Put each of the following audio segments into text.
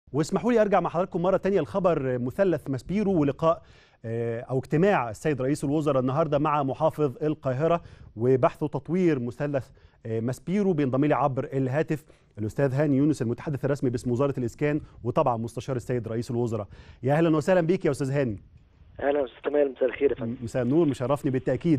واسمحوا لي ارجع مع حضراتكم مره تانية لخبر مثلث ماسبيرو ولقاء او اجتماع السيد رئيس الوزراء النهارده مع محافظ القاهره وبحث تطوير مثلث ماسبيرو بينضم لي عبر الهاتف الاستاذ هاني يونس المتحدث الرسمي باسم وزاره الاسكان وطبعا مستشار السيد رئيس الوزراء يا اهلا وسهلا بيك يا استاذ هاني اهلا استاذ كمال مساء الخير يا فندم مساء النور مشرفني بالتاكيد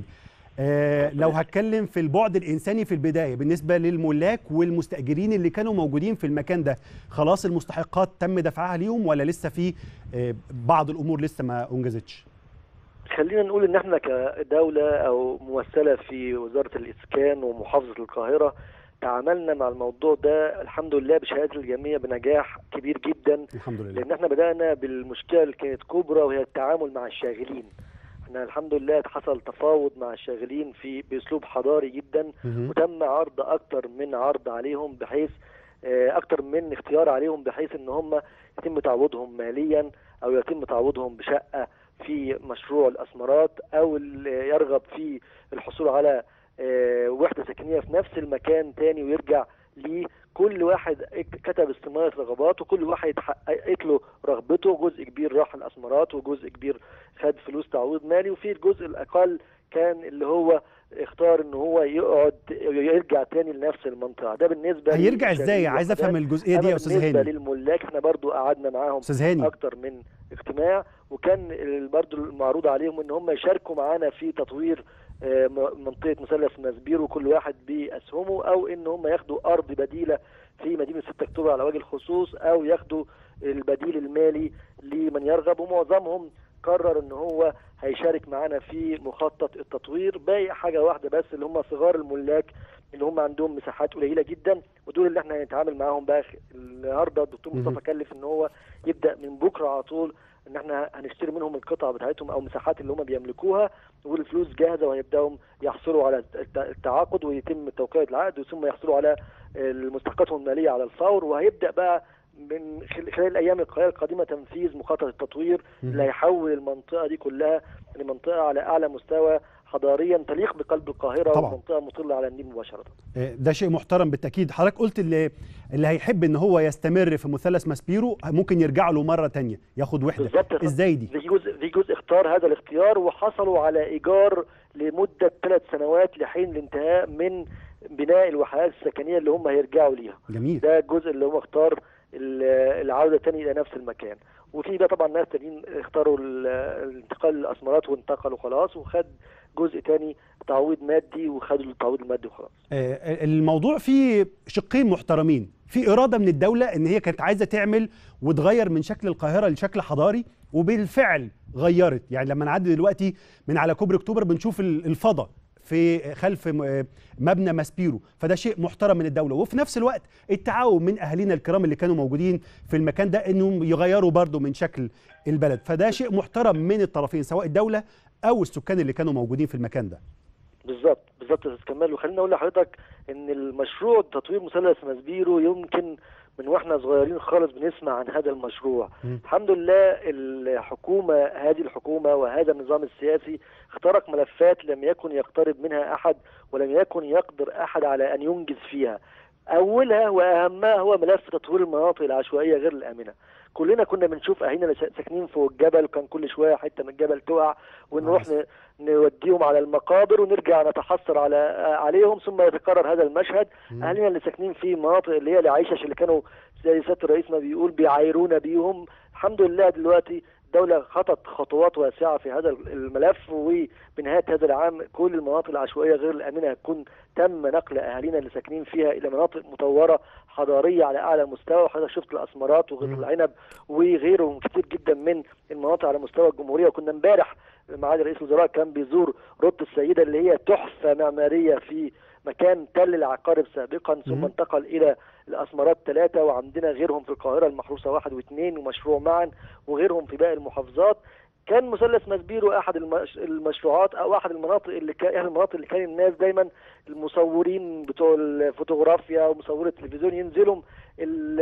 آه لو هتكلم في البعد الانساني في البدايه بالنسبه للملاك والمستاجرين اللي كانوا موجودين في المكان ده خلاص المستحقات تم دفعها ليهم ولا لسه في آه بعض الامور لسه ما انجزتش خلينا نقول ان احنا كدوله او ممثله في وزاره الاسكان ومحافظه القاهره تعاملنا مع الموضوع ده الحمد لله بشهاده الجميع بنجاح كبير جدا الحمد لله لان احنا بدانا بالمشكله اللي كانت كبرى وهي التعامل مع الشاغلين احنا الحمد لله حصل تفاوض مع الشاغلين في باسلوب حضاري جدا مهم. وتم عرض اكتر من عرض عليهم بحيث آه، اكتر من اختيار عليهم بحيث ان هم يتم تعويضهم ماليا او يتم تعويضهم بشقه في مشروع الاسمرات او اللي يرغب في الحصول على آه، وحده سكنيه في نفس المكان تاني ويرجع ليه كل واحد كتب استمارة رغبات وكل واحد اتحققت له رغبته جزء كبير راح الاسمرات وجزء كبير خد فلوس تعويض مالي وفي الجزء الاقل كان اللي هو اختار ان هو يقعد يرجع تاني لنفس المنطقه ده بالنسبه هيرجع ازاي للشباب عايز افهم والوحدات. الجزئيه دي أما يا استاذ بالنسبه هاني للملاك احنا برضو قعدنا معاهم استاذ هاني اكتر من اجتماع وكان ال- برضو المعروض عليهم ان هم يشاركوا معانا في تطوير آه، م- منطقه مثلث ماسبيرو وكل واحد باسهمه او ان هم ياخدوا ارض بديله في مدينه 6 اكتوبر على وجه الخصوص او ياخدوا البديل المالي لمن يرغب ومعظمهم قرر ان هو هيشارك معانا في مخطط التطوير باقي حاجه واحده بس اللي هم صغار الملاك اللي هم عندهم مساحات قليله جدا ودول اللي احنا هنتعامل معاهم بقى خ- النهارده الدكتور مهم. مصطفى كلف ان هو يبدا من بكره على طول ان احنا هنشتري منهم القطع بتاعتهم او مساحات اللي هم بيملكوها والفلوس جاهزه وهيبداوا يحصلوا على الت- التعاقد ويتم توقيع العقد ثم يحصلوا على مستحقاتهم الماليه على الفور وهيبدا بقى من خل- خلال الايام القليله القادمه تنفيذ مخطط التطوير اللي هيحول المنطقه دي كلها لمنطقه على اعلى مستوى حضاريا تليق بقلب القاهره طبعاً. ومنطقه مطله على النيل مباشره آه، ده شيء محترم بالتاكيد حضرتك قلت اللي اللي هيحب ان هو يستمر في مثلث ماسبيرو ممكن يرجع له مره تانية ياخد وحده بالظبط يا فندم. ازاي دي في جزء في جزء اختار هذا الاختيار وحصلوا على ايجار لمده ثلاث سنوات لحين الانتهاء من بناء الوحدات السكنيه اللي هم هيرجعوا ليها جميل ده الجزء اللي هو اختار ال- العوده تاني الى نفس المكان وفي بقى طبعا ناس تانيين اختاروا ال- الانتقال للاسمرات وانتقلوا خلاص وخد جزء تاني تعويض مادي وخدوا التعويض المادي وخلاص آه، الموضوع فيه شقين محترمين في إرادة من الدولة إن هي كانت عايزة تعمل وتغير من شكل القاهرة لشكل حضاري وبالفعل غيرت يعني لما نعدي دلوقتي من على كوبري أكتوبر بنشوف ال- الفضاء في خلف م- آه، مبنى ماسبيرو فده شيء محترم من الدولة وفي نفس الوقت التعاون من أهالينا الكرام اللي كانوا موجودين في المكان ده إنهم يغيروا برضو من شكل البلد فده شيء محترم من الطرفين سواء الدولة أو السكان اللي كانوا موجودين في المكان ده بالظبط بالظبط يا استاذ كمال وخليني اقول لحضرتك ان المشروع تطوير مثلث ماسبيرو يمكن من واحنا صغيرين خالص بنسمع عن هذا المشروع مم. الحمد لله الحكومه هذه الحكومه وهذا النظام السياسي اخترق ملفات لم يكن يقترب منها احد ولم يكن يقدر احد على ان ينجز فيها اولها واهمها هو ملف تطوير المناطق العشوائيه غير الامنه كلنا كنا بنشوف اهالينا اللي ساكنين فوق الجبل وكان كل شويه حته من الجبل تقع ونروح ن- نوديهم على المقابر ونرجع نتحسر على عليهم ثم يتكرر هذا المشهد مم. اهالينا اللي ساكنين في مناطق اللي هي العيشش اللي كانوا زي سياده الرئيس ما بيقول بيعايرونا بيهم الحمد لله دلوقتي الدولة خطت خطوات واسعة في هذا الملف وبنهاية هذا العام كل المناطق العشوائية غير الآمنة هتكون تم نقل أهالينا اللي ساكنين فيها إلى مناطق مطورة حضارية على أعلى مستوى وحضرتك شفت الأسمرات وغيط مم. العنب وغيرهم كتير جدا من المناطق على مستوى الجمهورية وكنا امبارح معالي رئيس الوزراء كان بيزور روضة السيدة اللي هي تحفة معمارية في مكان تل العقارب سابقا ثم مم. انتقل إلى الأسمرات ثلاثة وعندنا غيرهم في القاهرة المحروسة واحد واثنين ومشروع معا وغيرهم في باقي المحافظات كان مثلث ماسبيرو احد المش... المشروعات او احد المناطق اللي كان احد المناطق اللي كان الناس دايما المصورين بتوع الفوتوغرافيا ومصوري التلفزيون ينزلوا ال...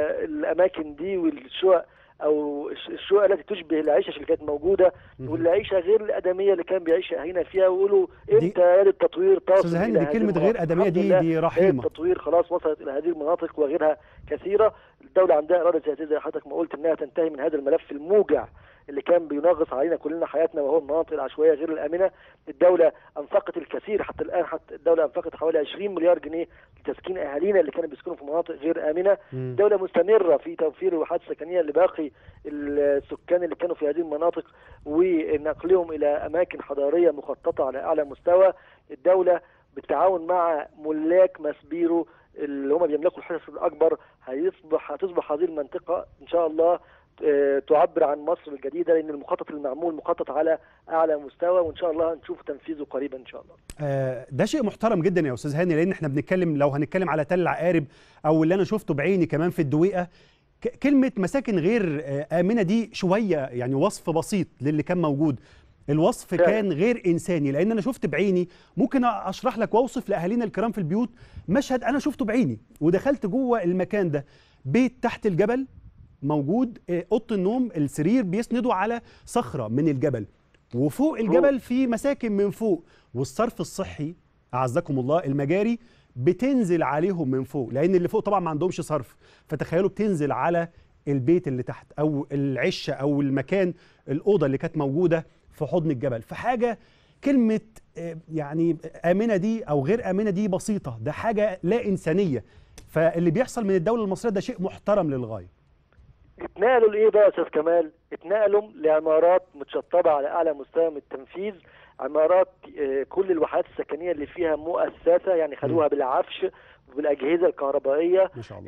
الاماكن دي والشقق او الش- الشقق التي تشبه العيشه اللي كانت موجوده مهم. والعيشه غير الادميه اللي كان بيعيشها هنا فيها ويقولوا دي- امتى يا التطوير تصل استاذ هاني إلى دي هذه كلمه غير المناطق؟ ادميه الحمد دي لله دي هي رحيمه التطوير خلاص وصلت الى هذه المناطق وغيرها كثيره الدوله عندها اراده سياسيه زي حضرتك ما قلت انها تنتهي من هذا الملف الموجع اللي كان بينغص علينا كلنا حياتنا وهو المناطق العشوائيه غير الامنه الدوله انفقت الكثير حتى الان حتى الدوله انفقت حوالي 20 مليار جنيه لتسكين اهالينا اللي كانوا بيسكنوا في مناطق غير امنه الدوله مستمره في توفير الوحدات السكنيه لباقي السكان اللي كانوا في هذه المناطق ونقلهم الى اماكن حضاريه مخططه على اعلى مستوى الدوله بالتعاون مع ملاك ماسبيرو اللي هم بيملكوا الحصص الاكبر هيصبح هتصبح هذه المنطقه ان شاء الله تعبر عن مصر الجديده لان المخطط المعمول مخطط على اعلى مستوى وان شاء الله هنشوف تنفيذه قريبا ان شاء الله. آه ده شيء محترم جدا يا استاذ هاني لان احنا بنتكلم لو هنتكلم على تل عقارب او اللي انا شفته بعيني كمان في الدويقه كلمه مساكن غير امنه دي شويه يعني وصف بسيط للي كان موجود الوصف فعلا. كان غير انساني لان انا شفت بعيني ممكن اشرح لك واوصف لاهالينا الكرام في البيوت مشهد انا شفته بعيني ودخلت جوه المكان ده بيت تحت الجبل موجود اوضه النوم السرير بيسندوا على صخره من الجبل وفوق الجبل في مساكن من فوق والصرف الصحي اعزكم الله المجاري بتنزل عليهم من فوق لان اللي فوق طبعا ما عندهمش صرف فتخيلوا بتنزل على البيت اللي تحت او العشه او المكان الاوضه اللي كانت موجوده في حضن الجبل فحاجه كلمه يعني امنه دي او غير امنه دي بسيطه ده حاجه لا انسانيه فاللي بيحصل من الدوله المصريه ده شيء محترم للغايه اتنقلوا لايه بقى يا استاذ كمال؟ اتنقلوا لعمارات متشطبه على اعلى مستوى من التنفيذ عمارات كل الوحدات السكنيه اللي فيها مؤسسه يعني خدوها بالعفش بالاجهزه الكهربائيه ما شاء الله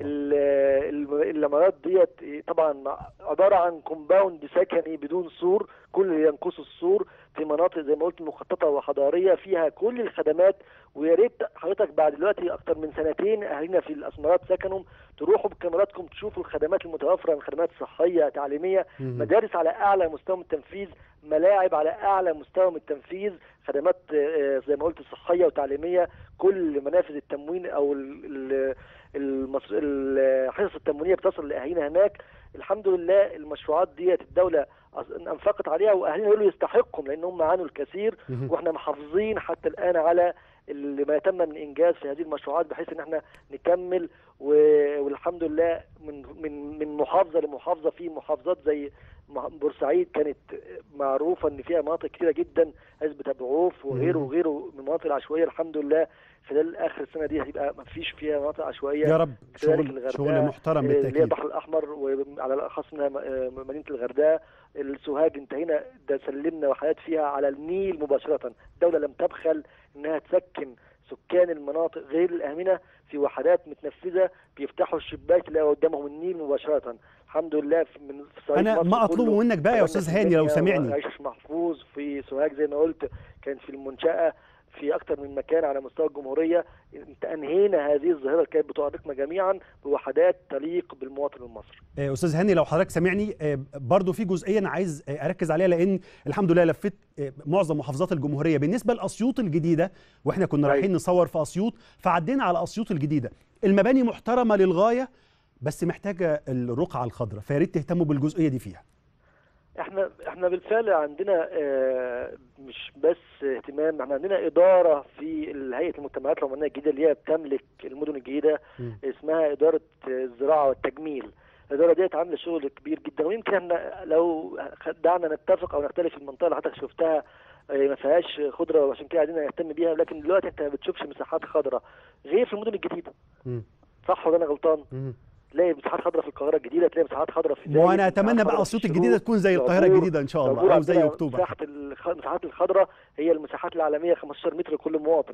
العمارات ديت طبعا عباره عن كومباوند سكني بدون سور كل اللي ينقصه السور في مناطق زي ما قلت مخططه وحضاريه فيها كل الخدمات ويا ريت حضرتك بعد دلوقتي اكتر من سنتين اهالينا في الاسمرات سكنوا تروحوا بكاميراتكم تشوفوا الخدمات المتوفره من خدمات صحيه تعليميه مم. مدارس على اعلى مستوى من التنفيذ ملاعب على اعلى مستوى من التنفيذ خدمات آه، زي ما قلت صحيه وتعليميه كل منافذ التموين او ال- ال- المص- الحصص التموينيه بتصل لاهالينا هناك الحمد لله المشروعات ديت الدوله أص- انفقت عليها واهالينا يقولوا يستحقهم لان هم عانوا الكثير مهم. واحنا محافظين حتى الان على اللي ما يتم من انجاز في هذه المشروعات بحيث ان احنا نكمل و- والحمد لله من من من محافظه لمحافظه في محافظات زي مح- بورسعيد كانت معروفه ان فيها مناطق كثيره جدا عزبه ابو عوف وغيره مم. وغيره من المناطق العشوائيه الحمدي لله خلال اخر السنه دي هيبقى ما فيش فيها مناطق عشوائيه يا رب كذلك شغل الغردقة، شغل محترم اللي هي بالتاكيد البحر الاحمر وعلى الاخص منها م- آه مدينه الغردقه السوهاج انتهينا ده سلمنا وحياه فيها على النيل مباشره الدوله لم تبخل انها تسكن سكان المناطق غير الامنه في وحدات متنفذه بيفتحوا الشباك تلاقوا قدامهم النيل مباشره الحمد لله في من في صعيد انا مصر ما اطلبه كله. منك بقى يا عملنا استاذ في هاني لو المنيا سامعني وعيش محفوظ في سوهاج زي ما قلت كان في المنشاه في اكثر من مكان على مستوى الجمهوريه انت انهينا هذه الظاهره اللي كانت بتؤرقنا جميعا بوحدات تليق بالمواطن المصري آه، استاذ هاني لو حضرتك سامعني آه، برضو في جزئيه انا عايز آه، اركز عليها لان الحمد لله لفيت آه، معظم محافظات الجمهوريه بالنسبه لاسيوط الجديده واحنا كنا أيوة. رايحين نصور في اسيوط فعدينا على اسيوط الجديده المباني محترمه للغايه بس محتاجه الرقعه الخضراء فيا ريت تهتموا بالجزئيه دي فيها احنا احنا بالفعل عندنا آه، مش بس اهتمام احنا عندنا اداره في هيئه المجتمعات العمرانيه الجديده اللي هي بتملك المدن الجديده مم. اسمها اداره الزراعه والتجميل الاداره ديت عامله شغل كبير جدا ويمكن احنا لو دعنا نتفق او نختلف في المنطقه اللي حضرتك شفتها آه، ما فيهاش خضره وعشان كده عايزين نهتم بيها لكن دلوقتي انت ما بتشوفش مساحات خضراء غير في المدن الجديده مم. صح ولا انا غلطان؟ مم. تلاقي مساحات خضراء في القاهره الجديده تلاقي مساحات خضراء في وانا زايد، اتمنى مساحات بقى خضراء في اسيوط الشروق. الجديده تكون زي القاهره دابور- الجديده ان شاء دابور الله او زي عندنا اكتوبر مساحه الخ- المساحات الخضراء هي المساحات العالميه 15 متر لكل مواطن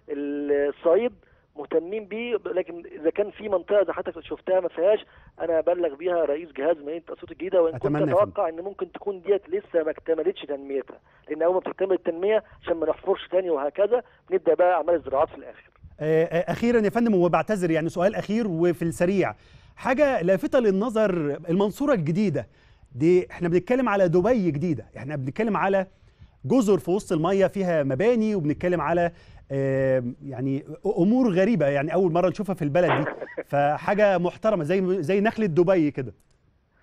الصعيد مهتمين بيه لكن اذا كان في منطقه زي حضرتك شفتها ما فيهاش انا ابلغ بيها رئيس جهاز مدينه اسيوط الجديده وان كنت أتمنى يا فندم. اتوقع ان ممكن تكون ديت لسه ما اكتملتش تنميتها لان اول ما بتكتمل التنميه عشان ما نحفرش تاني وهكذا نبدا بقى اعمال الزراعات في الاخر آه، آه، اخيرا يا فندم وبعتذر يعني سؤال اخير وفي السريع حاجه لافته للنظر المنصوره الجديده دي احنا بنتكلم على دبي جديده احنا بنتكلم على جزر في وسط الميه فيها مباني وبنتكلم على آه، يعني امور غريبه يعني اول مره نشوفها في البلد دي فحاجه محترمه زي زي نخله دبي كده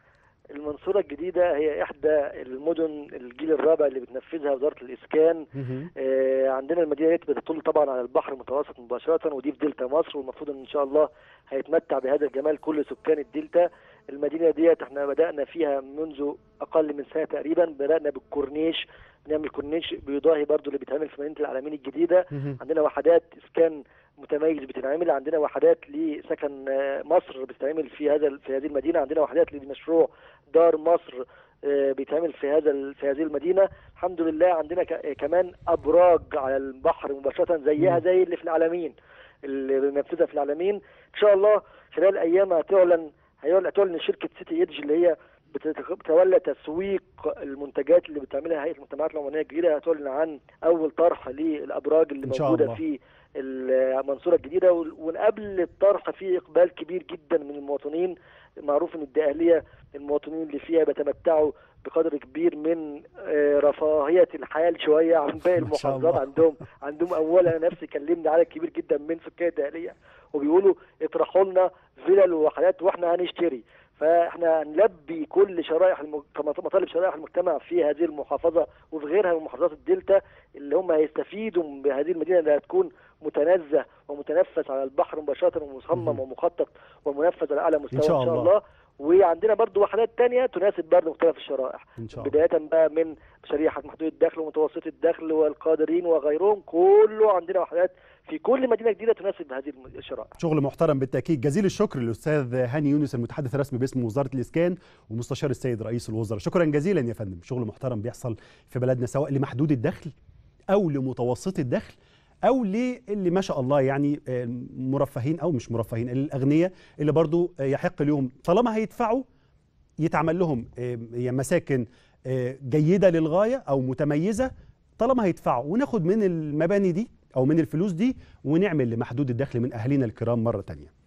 المنصورة الجديدة هي إحدى المدن الجيل الرابع اللي بتنفذها وزارة الإسكان مهم. آه، عندنا المدينة دي بتطل طبعا على البحر المتوسط مباشرة ودي في دلتا مصر والمفروض إن شاء الله هيتمتع بهذا الجمال كل سكان الدلتا المدينة ديت احنا بدأنا فيها منذ أقل من سنة تقريبا بدأنا بالكورنيش نعمل كورنيش بيضاهي برضو اللي بيتعمل في مدينة العلمين الجديدة مهم. عندنا وحدات اسكان متميز بتتعمل عندنا وحدات لسكن آه، مصر بتتعمل في هذا في هذه المدينه عندنا وحدات لمشروع دار مصر آه، بيتعمل في هذا ال- في هذه المدينه الحمد لله عندنا ك- كمان ابراج على البحر مباشره زيها مم. زي اللي في العالمين اللي بننفذها في العالمين ان شاء الله خلال ايام هتعلن هيعلن هتعلن شركه سيتي ايدج اللي هي بتتخ- بتتولى تسويق المنتجات اللي بتعملها هيئه المجتمعات العمرانيه الجديده هتعلن عن اول طرح للابراج اللي إن شاء موجوده الله. في المنصوره الجديده وال- وقبل الطرح في اقبال كبير جدا من المواطنين معروف ان الدقهليه المواطنين اللي فيها بيتمتعوا بقدر كبير من آه، رفاهيه الحياه شويه عن باقي ما شاء المحافظات الله. عندهم عندهم اولا أنا نفسي كلمني عدد كبير جدا من سكان الدقهليه وبيقولوا اطرحوا لنا فيلل ووحدات واحنا هنشتري فاحنا هنلبي كل شرائح الم... مطالب شرائح المجتمع في هذه المحافظه وفي غيرها من محافظات الدلتا اللي هم هيستفيدوا من بهذه المدينه اللي هتكون متنزه ومتنفس على البحر مباشره ومصمم مهم. ومخطط ومنفذ على اعلى مستوى إن شاء الله. وعندنا برضو وحدات تانية تناسب برضو مختلف الشرائح ان شاء الله بداية بقى من شريحة محدود الدخل ومتوسط الدخل والقادرين وغيرهم كله عندنا وحدات في كل مدينة جديدة تناسب هذه الشرائح شغل محترم بالتاكيد جزيل الشكر للاستاذ هاني يونس المتحدث الرسمي باسم وزاره الاسكان ومستشار السيد رئيس الوزراء شكرا جزيلا يا فندم شغل محترم بيحصل في بلدنا سواء لمحدود الدخل او لمتوسط الدخل او للي ما شاء الله يعني آه، مرفهين او مش مرفهين الاغنياء اللي برضو آه، يحق لهم طالما هيدفعوا يتعمل لهم آه، يعني مساكن آه، جيده للغايه او متميزه طالما هيدفعوا وناخد من المباني دي او من الفلوس دي ونعمل لمحدود الدخل من اهالينا الكرام مره تانية